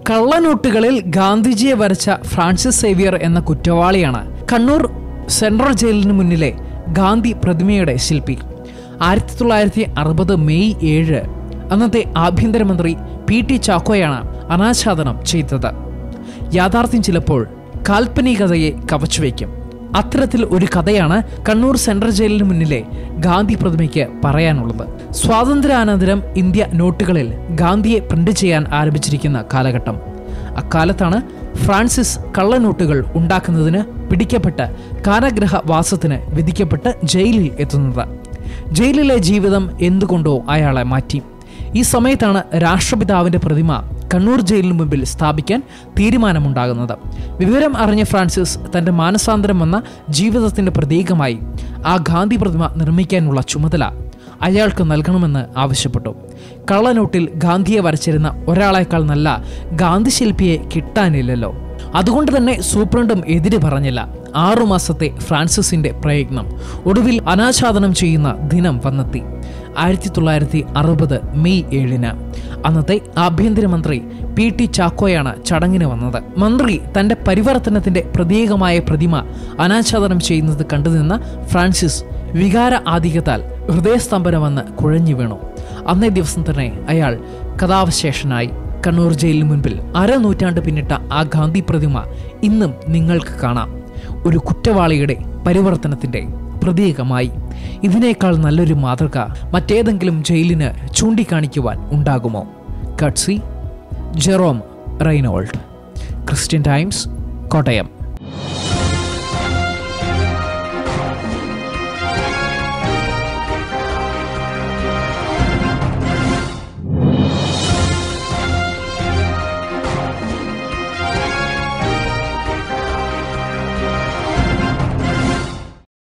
കള്ളനോട്ടുകളിൽ ഗാന്ധിജിയെ വരച്ച Francis Xavier എന്ന കുറ്റവാളിയാണ് കണ്ണൂർ സെൻട്രൽ ജയിലിന് മുന്നിലെ ഗാന്ധി പ്രതിമയുടെ ശില്പി ആയിരത്തി തൊള്ളായിരത്തി അറുപത് മെയ് ഏഴ് അന്നത്തെ ആഭ്യന്തരമന്ത്രി പി ടി ചാക്കോയാണ് അനാച്ഛാദനം ചെയ്തത് യാഥാർത്ഥ്യം ചിലപ്പോൾ കാൽപ്പനികതയെ കവച്ചുവെക്കും അത്തരത്തിൽ ഒരു കഥയാണ് കണ്ണൂർ സെൻട്രൽ ജയിലിന് മുന്നിലെ ഗാന്ധി പ്രതിമയ്ക്ക് പറയാനുള്ളത് സ്വാതന്ത്ര്യാനന്തരം ഇന്ത്യ നോട്ടുകളിൽ ഗാന്ധിയെ പ്രിന്റ് ചെയ്യാൻ ആരംഭിച്ചിരിക്കുന്ന കാലഘട്ടം അക്കാലത്താണ് ഫ്രാൻസിസ് കള്ളനോട്ടുകൾ ഉണ്ടാക്കുന്നതിന് പിടിക്കപ്പെട്ട് കാരാഗ്രഹവാസത്തിന് വിധിക്കപ്പെട്ട് ജയിലിൽ എത്തുന്നത് ജയിലിലെ ജീവിതം എന്തുകൊണ്ടോ അയാളെ മാറ്റി ഈ സമയത്താണ് രാഷ്ട്രപിതാവിന്റെ പ്രതിമ കണ്ണൂർ ജയിലിന് മുമ്പിൽ സ്ഥാപിക്കാൻ തീരുമാനമുണ്ടാകുന്നത് വിവരം അറിഞ്ഞ ഫ്രാൻസിസ് തന്റെ മാനസാന്തരം വന്ന ജീവിതത്തിന്റെ പ്രതീകമായി ആ ഗാന്ധി പ്രതിമ നിർമ്മിക്കാനുള്ള ചുമതല അയാൾക്ക് നൽകണമെന്ന് ആവശ്യപ്പെട്ടു കള്ളനോട്ടിൽ ഗാന്ധിയെ വരച്ചിരുന്ന ഒരാളേക്കാൾ നല്ല ഗാന്ധി ശില്പിയെ കിട്ടാനില്ലല്ലോ അതുകൊണ്ട് തന്നെ സൂപ്രണ്ടും എതിര് പറഞ്ഞില്ല ആറുമാസത്തെ ഫ്രാൻസിസിന്റെ പ്രയത്നം ഒടുവിൽ അനാച്ഛാദനം ചെയ്യുന്ന ദിനം വന്നെത്തി ആയിരത്തി തൊള്ളായിരത്തി അറുപത് മെയ് ഏഴിന് അന്നത്തെ ആഭ്യന്തരമന്ത്രി പി ടി ചാക്കോയാണ് ചടങ്ങിന് വന്നത് മന്ത്രി തന്റെ പരിവർത്തനത്തിന്റെ പ്രതീകമായ പ്രതിമ അനാച്ഛാദനം ചെയ്യുന്നത് കണ്ടുനിന്ന ഫ്രാൻസിസ് വികാര ആധിക്യത്താൽ ഹൃദയസ്തംഭനമെന്ന് കുഴഞ്ഞു വീണു അന്നേ ദിവസം തന്നെ അയാൾ കഥാവശേഷനായി കണ്ണൂർ ജയിലിന് മുൻപിൽ അരനൂറ്റാണ്ട് പിന്നിട്ട ആ ഗാന്ധി പ്രതിമ ഇന്നും നിങ്ങൾക്ക് കാണാം ഒരു കുറ്റവാളിയുടെ പരിവർത്തനത്തിന്റെ പ്രതീകമായി ഇതിനേക്കാൾ നല്ലൊരു മാതൃക മറ്റേതെങ്കിലും ജയിലിന് ചൂണ്ടിക്കാണിക്കുവാൻ ഉണ്ടാകുമോ courtesy Jerome Reynold Christian Times Kottayam